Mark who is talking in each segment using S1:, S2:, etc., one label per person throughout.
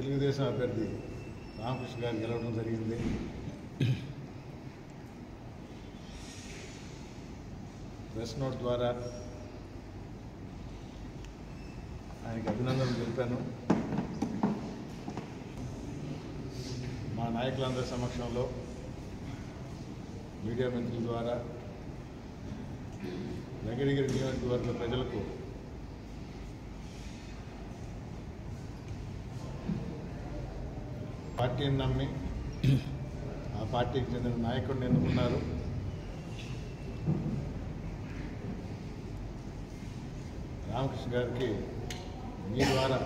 S1: తెలుగుదేశం అభ్యర్థి రామకృష్ణ గారు గెలవడం జరిగింది ప్రెస్ నోట్ ద్వారా ఆయనకి అభినందనలు తెలిపాను మా నాయకులందరి సమక్షంలో మీడియా మిత్రుల ద్వారా వెంకటగిరి నియోజకవర్గ ప్రజలకు పార్టీని నమ్మి ఆ పార్టీకి చెందిన నాయకుడిని ఎన్నుకున్నారు రామకృష్ణ గారికి మీ ద్వారా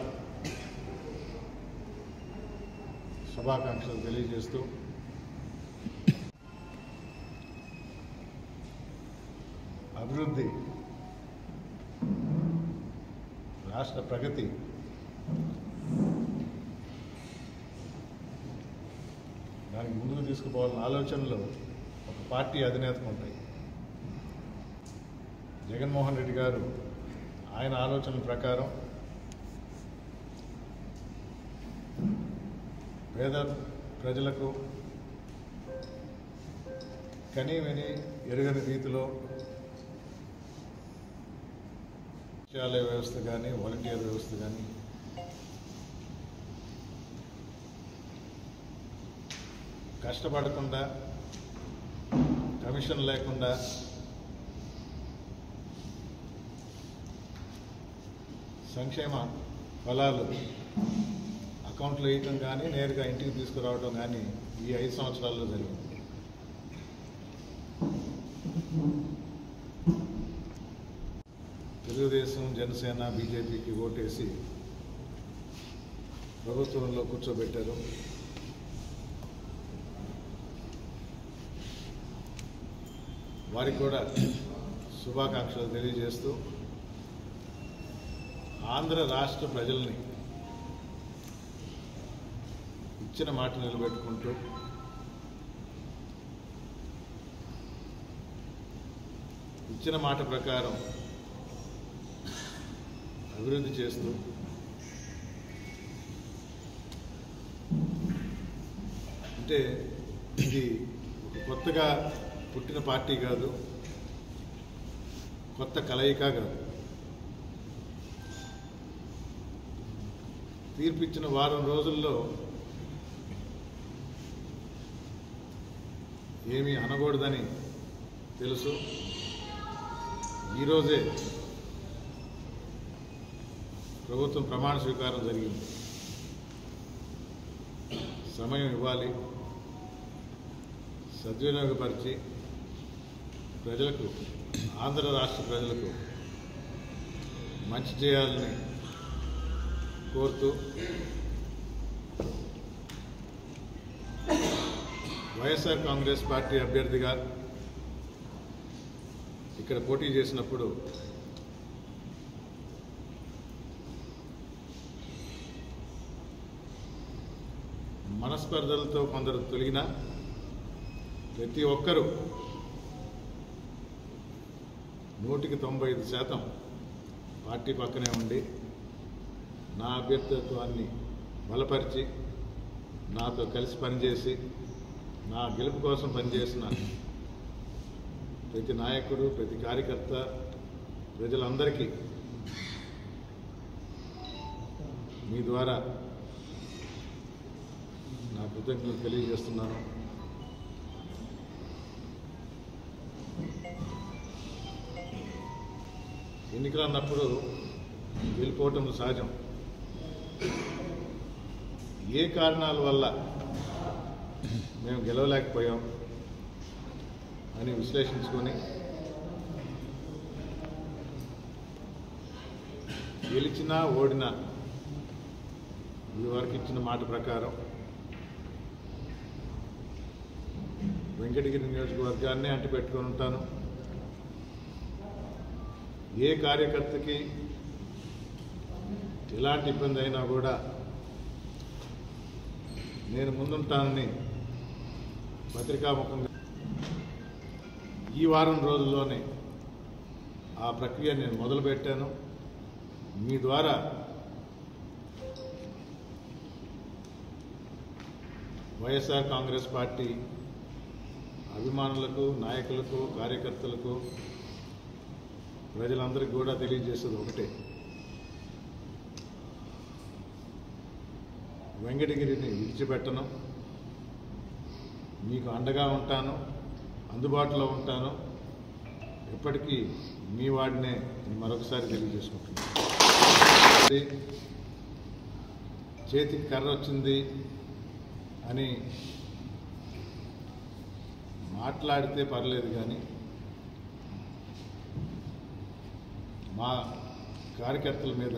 S1: శుభాకాంక్షలు తెలియజేస్తూ అభివృద్ధి రాష్ట్ర ప్రగతి దానికి ముందుకు తీసుకుపోవాలన్న ఆలోచనలు ఒక పార్టీ అధినేతకు ఉంటాయి జగన్మోహన్ రెడ్డి గారు ఆయన ఆలోచనల ప్రకారం పేద ప్రజలకు కని విని ఎరుగని రీతిలో విద్యాలయ వ్యవస్థ కానీ వాలంటీర్ వ్యవస్థ కానీ కష్టపడకుండా కమిషన్ లేకుండా సంక్షేమ ఫలాలు అకౌంట్లో వేయటం కానీ నేరుగా ఇంటికి తీసుకురావడం కానీ ఈ ఐదు సంవత్సరాల్లో జరిగింది తెలుగుదేశం జనసేన బీజేపీకి ఓటేసి ప్రభుత్వంలో కూర్చోబెట్టారు వారికి కూడా శుభాకాంక్షలు తెలియజేస్తూ ఆంధ్ర రాష్ట్ర ప్రజల్ని ఇచ్చిన మాట నిలబెట్టుకుంటూ ఇచ్చిన మాట ప్రకారం అభివృద్ధి చేస్తూ అంటే ఇది ఒక కొత్తగా పుట్టిన పార్టీ కాదు కొత్త కలయిక కాదు తీర్పిచ్చిన వారం రోజుల్లో ఏమీ అనకూడదని తెలుసు ఈరోజే ప్రభుత్వం ప్రమాణ స్వీకారం జరిగింది సమయం ఇవ్వాలి సద్వినియోగపరిచి ప్రజలకు ఆంధ్ర రాష్ట్ర ప్రజలకు మంచి చేయాలని కోరుతూ వైఎస్ఆర్ కాంగ్రెస్ పార్టీ అభ్యర్థిగా ఇక్కడ పోటీ చేసినప్పుడు మనస్పర్ధలతో కొందరు తొలగిన ప్రతి ఒక్కరూ నూటికి తొంభై ఐదు శాతం పార్టీ పక్కనే ఉండి నా అభ్యర్థిత్వాన్ని బలపరిచి నాతో కలిసి పనిచేసి నా గెలుపు కోసం పనిచేసిన ప్రతి నాయకుడు ప్రతి కార్యకర్త ప్రజలందరికీ మీ ద్వారా నా కృతజ్ఞతలు తెలియజేస్తున్నాను ఎన్నికలు అన్నప్పుడు వెళ్ళిపోవటం సహజం ఏ కారణాల వల్ల మేము గెలవలేకపోయాం అని విశ్లేషించుకొని గెలిచినా ఓడినా ఇదివరకు ఇచ్చిన మాట ప్రకారం వెంకటగిరి నియోజకవర్గాన్ని అంటి పెట్టుకొని ఉంటాను ఏ కార్యకర్తకి ఎలాంటి ఇబ్బంది అయినా కూడా నేను ముందుంటానని పత్రికాముఖంగా ఈ వారం రోజుల్లోనే ఆ ప్రక్రియ నేను మొదలుపెట్టాను మీ ద్వారా వైఎస్ఆర్ కాంగ్రెస్ పార్టీ అభిమానులకు నాయకులకు కార్యకర్తలకు ప్రజలందరికీ కూడా తెలియజేసేది ఒకటే వెంకటగిరిని విడిచిపెట్టను మీకు అండగా ఉంటాను అందుబాటులో ఉంటాను ఎప్పటికీ మీ వాడినే నేను మరొకసారి తెలియజేసుకుంటున్నాను అది చేతికి కర్ర వచ్చింది అని మాట్లాడితే పర్లేదు కానీ మా కార్యకర్తల మీద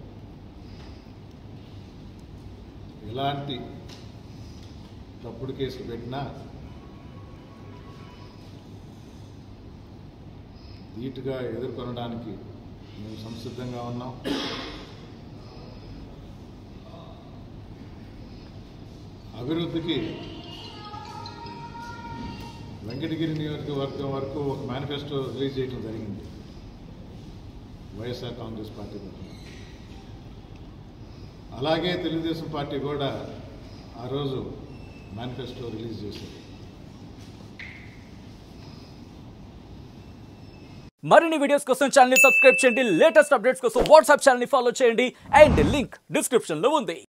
S1: ఎలాంటి తప్పుడు కేసులు పెట్టినా ధీటుగా ఎదుర్కొనడానికి మేము సంసిద్ధంగా ఉన్నాం అభివృద్ధికి వెంకటగిరి నియోజకవర్గం వరకు ఒక మేనిఫెస్టో రిలీజ్ చేయడం జరిగింది వైఎస్ఆర్ కాంగ్రెస్ పార్టీ తరఫున అలాగే తెలుగుదేశం పార్టీ కూడా ఆ రోజు మేనిఫెస్టో రిలీజ్ చేసింది
S2: మరిన్ని వీడియోస్ కోసం ఛానల్ ని సబ్స్క్రైబ్ చేయండి లేటెస్ట్ అప్డేట్స్ కోసం వాట్సాప్ ఛానల్ ని ఫాలో చేయండి అండ్ లింక్ డిస్క్రిప్షన్ లో ఉంది